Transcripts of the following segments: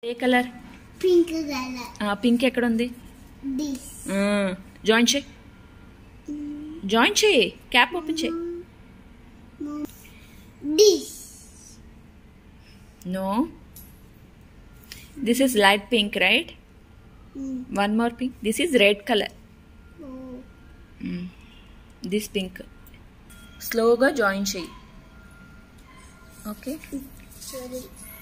ఏ colour pink color. Pink ఎక్కడ ఉంది This. Join చేయి జాయిన్ చేయి క్యాప్ ఓపెన్ చేయి This. No this is light pink right Mm. One more pink this is red colour Oh. This pink స్లోగా join చేయి okay Sorry.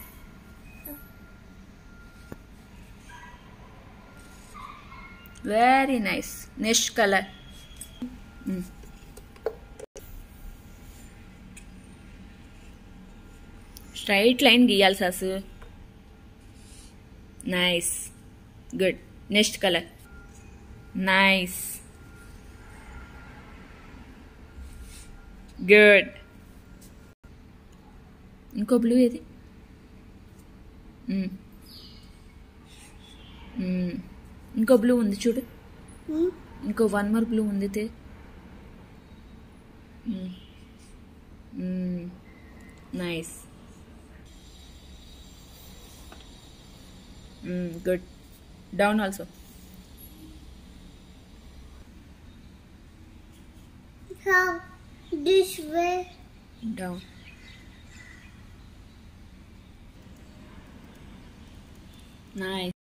Very nice next colour straight line గీయాలి సాసు nice good next colour nice good ఇంకో blue ఏది hmm. మ్మ్. ఇంకో blue ఉంది చూడు Hmm? ఇంకో వన్ మోర్ బ్లూ ఉంది తే nice good down also How? This way. Down nice